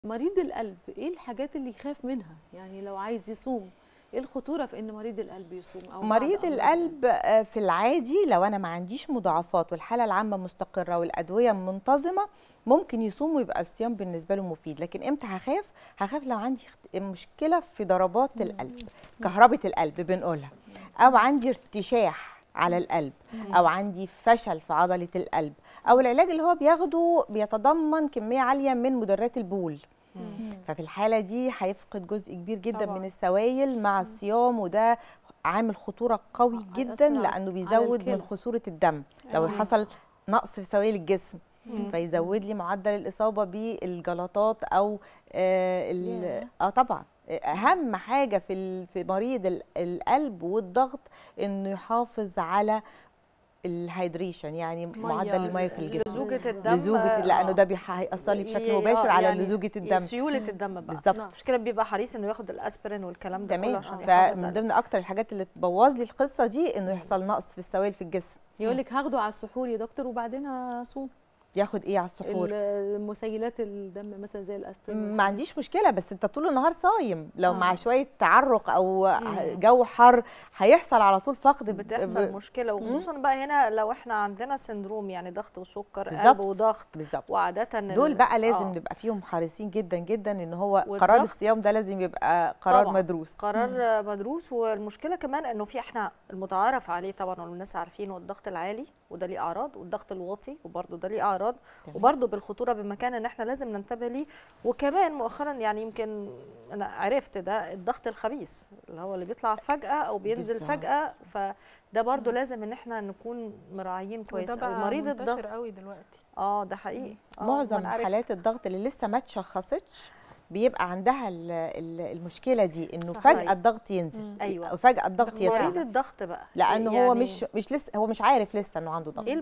مريض القلب ايه الحاجات اللي يخاف منها يعني لو عايز يصوم ايه الخطوره في ان مريض القلب يصوم او بعض مريض أمراض القلب آه، في العادي لو انا ما عنديش مضاعفات والحاله العامه مستقره والادويه منتظمه ممكن يصوم ويبقى الصيام بالنسبه له مفيد لكن امتى هخاف هخاف لو عندي اخت- مشكله في ضربات القلب كهربة القلب بنقولها او عندي ارتشاح على القلب او عندي فشل في عضله القلب او العلاج اللي هو بياخده بيتضمن كميه عاليه من مدرات البول ففي الحاله دي هيفقد جزء كبير جدا طبعاً. من السوائل مع الصيام وده عامل خطوره قوي هيأثر جدا على- لانه على بيزود الكلى. من خسوره الدم لو مم. حصل نقص في سوائل الجسم مم. فيزود لي معدل الاصابه بالجلطات او آه ال- ياه. اه طبعا اهم حاجه في ال- في مريض ال- القلب والضغط انه يحافظ على الهيدريشن يعني معدل الميه في الجسم لزوجة الدم لزوجة لانه آه. ده بيح- هيأثر لي بشكل ي- مباشر آه، على يعني لزوجة الدم سيولة الدم بقى بالظبط نعم. عشان كده بيبقى حريص انه ياخد الاسبرين والكلام ده كله تمام عشان يحافظ فمن عليه ضمن اكتر الحاجات اللي تبوظ لي القصه دي انه يحصل نقص في السوائل في الجسم يقول لك هاخده على السحور يا دكتور وبعدين اصوم ياخد ايه على السحور المسيلات الدم مثلا زي الاسبرين ما عنديش مشكله بس انت طول النهار صايم لو آه. مع شويه تعرق او مم. جو حر هيحصل على طول فقد ب- بتحصل ب- مشكله وخصوصا بقى هنا لو احنا عندنا سندروم يعني ضغط وسكر قلب بالظبط. وضغط بالظبط وعاده ال- دول بقى لازم آه. نبقى فيهم حريصين جدا جدا ان هو قرار والضغط. الصيام ده لازم يبقى قرار طبعاً. مدروس قرار مدروس والمشكله كمان انه في احنا المتعارف عليه طبعا والناس عارفينه الضغط العالي وده ليه اعراض والضغط الواطي وبرده ده ليه اعراض تمام. وبرده بالخطوره بمكان ان احنا لازم ننتبه ليه وكمان مؤخرا يعني يمكن انا عرفت ده الضغط الخبيث اللي هو اللي بيطلع فجاه او بينزل بالظبط. فجاه فده برده لازم ان احنا نكون مراعيين كويس وده أوي. بقى مريض منتشر الضغط قوي دلوقتي اه ده حقيقي آه معظم وأنا عرفت. حالات الضغط اللي لسه ما اتشخصتش بيبقى عندها ال- ال- المشكله دي انه صحيح. فجاه الضغط ينزل مم. أيوة. فجاه الضغط مريض يطلع الضغط بقى لانه هو يعني مش مش لسه هو مش عارف لسه انه عنده ضغط ايه